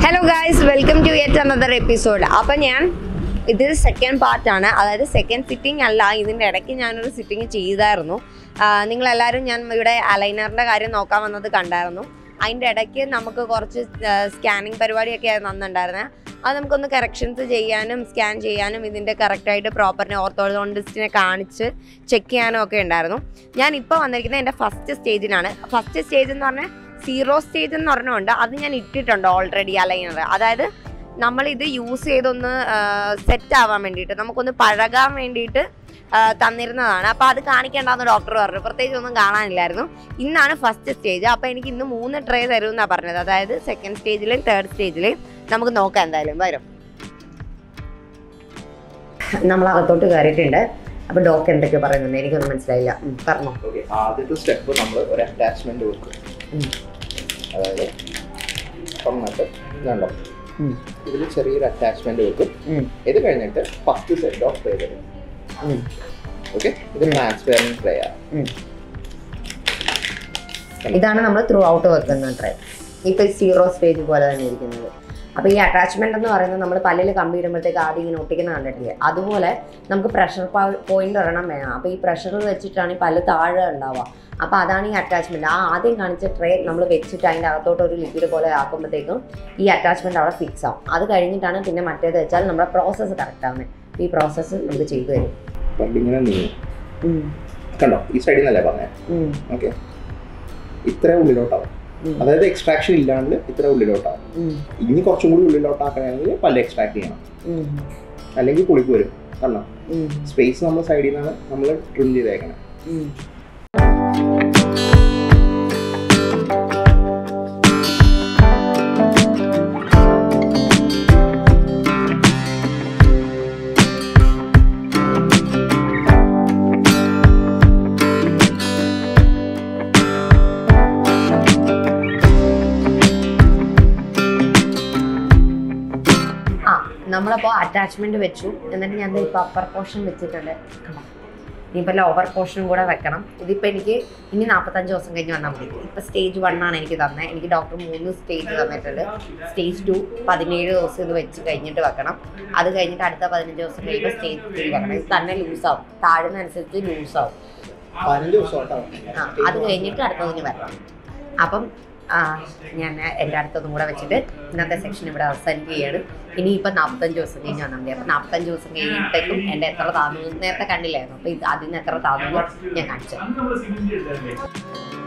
Hello guys welcome to yet another episode അപ്പം ഞാൻ ഇത് സെക്കൻഡ് പാർട്ടാണ് അതായത് സെക്കൻഡ് സിറ്റിംഗ് അല്ല ഇതിൻ്റെ ഇടയ്ക്ക് ഞാനൊരു സിറ്റിംഗ് ചെയ്തായിരുന്നു ആ, നിങ്ങളെല്ലാവരും ഞാൻ ഇവിടെ അലൈനറിൻ്റെ കാര്യം നോക്കാൻ വന്നത് കണ്ടായിരുന്നു അതിൻ്റെ ഇടയ്ക്ക് നമുക്ക് കുറച്ച് സ്കാനിങ് പരിപാടിയൊക്കെ ആയിരുന്നു അന്നുണ്ടായിരുന്നത് അത് നമുക്കൊന്ന് കറക്ഷൻസ് ചെയ്യാനും സ്കാൻ ചെയ്യാനും ഇതിൻ്റെ കറക്റ്റായിട്ട് പ്രോപ്പറിനെ ഓർത്തോഡോണ്ടിസ്റ്റിനെ കാണിച്ച് ചെക്ക് ചെയ്യാനും ഒക്കെ ഉണ്ടായിരുന്നു ഞാൻ ഇപ്പോൾ വന്നിരിക്കുന്നത് എൻ്റെ ഫസ്റ്റ് സ്റ്റേജിനാണ് ഫസ്റ്റ് സ്റ്റേജ് എന്ന് പറഞ്ഞാൽ സീറോ സ്റ്റേജ് എന്ന് പറഞ്ഞുകൊണ്ട് അത് ഞാൻ ഇട്ടിട്ടുണ്ട് ഓൾറെഡി അലൈനർ അതായത് നമ്മൾ ഇത് യൂസ് ചെയ്തൊന്ന് സെറ്റ് ആവാൻ വേണ്ടിയിട്ട് നമുക്കൊന്ന് പഴകാൻ വേണ്ടിയിട്ട് ആ, തന്നിരുന്നതാണ് അപ്പോൾ അത് കാണിക്കേണ്ടെന്ന് ഡോക്ടർ പറഞ്ഞു പ്രത്യേകിച്ച് ഒന്നും കാണാനില്ലായിരുന്നു ഇന്നാണ് ഫസ്റ്റ് സ്റ്റേജ് അപ്പോൾ എനിക്ക് ഇന്ന് മൂന്ന് ട്രേ തരുമെന്നാണ് പറഞ്ഞത് അതായത് സെക്കൻഡ് സ്റ്റേജിലും തേർഡ് സ്റ്റേജിലും നമുക്ക് നോക്കാം എന്തായാലും വരും നമ്മൾ അകത്തോട്ട് കയറിയിട്ടുണ്ട് അപ്പോൾ ഡോക്ടർ എന്തൊക്കെ പറയുന്നുണ്ട് എനിക്കൊന്നും മനസ്സിലായില്ല ഉം, പറഞ്ഞോ ഓക്കെ ആദ്യത്തെ സ്റ്റെപ്പ് നമ്മൾ ഒരു അറ്റാച്ച്മെന്റ് വെക്കും ഉം. അതായത് തുറന്നിട്ട് ഇതുണ്ടോ ഉം, ഇതിൽ ചെറിയൊരു അറ്റാച്ച്മെന്റ് വെക്കും ഉം, ഇത് കഴിഞ്ഞിട്ട് ഫസ്റ്റ് സെറ്റ് ഓഫ് ട്രേ തരും ഉം, ഓക്കെ ഇത് ട്രാൻസ്പെറൻറ്റ് ട്രേ ആണ് ഉം. ഇതാണ് നമ്മൾ ത്രൂ ഔട്ട് വെക്കുന്ന ട്രേ ഇപ്പൊ സീറോ സ്റ്റേജ് പോലെ തന്നെ ഇരിക്കുന്നത് അപ്പൊ ഈ അറ്റാച്ച്മെന്റ് എന്ന് പറയുന്നത് നമ്മൾ പല്ലിൽ കമ്പി ഇടുമ്പോഴത്തേക്ക് ആദ്യം ഇങ്ങനെ ഒട്ടിക്കുന്ന കണ്ടിട്ടില്ലേ അതുപോലെ നമുക്ക് പ്രഷർ പോയിന്റ് ഒരെണ്ണം വേണം അപ്പൊ ഈ പ്രഷർ വെച്ചിട്ടാണ് ഈ പല്ല് താഴെ ഉണ്ടാവുക അപ്പൊ അതാണ് ഈ അറ്റാച്ച്മെന്റ് ആ ആദ്യം കാണിച്ച ട്രേ നമ്മൾ വെച്ചിട്ട് അതിൻ്റെ അകത്തോട്ട് ഒരു ലിക്വിഡ് പോലെ ആക്കുമ്പോഴത്തേക്കും ഈ അറ്റാച്ച്മെന്റ് അവിടെ ഫിക്സ് ആവും അത് കഴിഞ്ഞിട്ടാണ് പിന്നെ മറ്റേത് വെച്ചാൽ നമ്മുടെ പ്രോസസ്സ് കറക്റ്റ് ആവുന്നത് ഈ പ്രോസസ്സ് നമുക്ക് ചെയ്തു തരും പല്ലിങ്ങനെ നീങ്ങും ഉം, കണ്ടോ ഈ സൈഡിൽ നിന്നല്ലേ പറഞ്ഞേ ഉം, ഓക്കെ ഇത്ര ഉള്ളിലോട്ടാവും ഉം, അതായത് എക്സ്ട്രാക്ഷൻ ഇല്ലാണ്ട് ഇത്ര ഉള്ളിലോട്ടാവും ഉം, ഇനി കുറച്ചും കൂടി ഉള്ളിലോട്ടാക്കണമെങ്കിൽ പല്ല് എക്സ്ട്രാക്ട് ചെയ്യണം ഉം, അല്ലെങ്കിൽ കുളിക്ക് വരും കണ്ടോ ഉം, സ്പേസ് നമ്മൾ സൈഡിൽ നിന്നാണ് നമ്മൾ ട്രിം ചെയ്തേക്കണം ഉം. ആ നമ്മളപ്പോൾ അറ്റാച്ച്മെന്റ് വെച്ചു എന്നിട്ട് ഞാൻ ഇപ്പോൾ അപ്പർ പോർഷൻ വെച്ചിട്ടുണ്ട് കണ്ടോ? ഇനിയിപ്പോൾ ലോവർ പോർഷനും കൂടെ വെക്കണം ഇതിപ്പോൾ എനിക്ക് ഇനി നാൽപ്പത്തഞ്ച് ദിവസം കഴിഞ്ഞ് വന്നാൽ മതി ഇപ്പോൾ സ്റ്റേജ് വൺ ആണ് എനിക്ക് തന്നത് എനിക്ക് ഡോക്ടർ മൂന്ന് സ്റ്റേജ് തന്നിട്ടുണ്ട് സ്റ്റേജ് ടു പതിനേഴ് ദിവസം ഇത് വെച്ച് കഴിഞ്ഞിട്ട് വെക്കണം അത് കഴിഞ്ഞിട്ട് അടുത്ത പതിനഞ്ച് ദിവസം കഴിയുമ്പോൾ സ്റ്റേജ് ത്രീ വെക്കണം ഇത് തന്നെ ലൂസാവും താഴുന്നതനുസരിച്ച് ലൂസാവും പതിനഞ്ച് ദിവസമായിട്ടാവും ആ അത് കഴിഞ്ഞിട്ട് അടുത്തതിന് വരണം അപ്പം ആ, ഞാൻ എൻ്റെ അടുത്തൊന്നും കൂടെ വെച്ചിട്ട് ഇന്നത്തെ സെക്ഷൻ ഇവിടെ അവസാനിക്കുകയാണ് ഇനിയിപ്പോൾ നാൽപ്പത്തഞ്ച് ദിവസം കഴിഞ്ഞ് വന്നാൽ മതി അപ്പം നാൽപ്പത്തഞ്ച് ദിവസം കഴിയുമ്പോഴത്തേക്കും എൻ്റെ എത്ര താന്നു നേരത്തെ കണ്ടില്ലായിരുന്നു അപ്പോൾ ഇത് അതിൽ നിന്ന് എത്ര താന്നു ഞാൻ കാണിച്ചു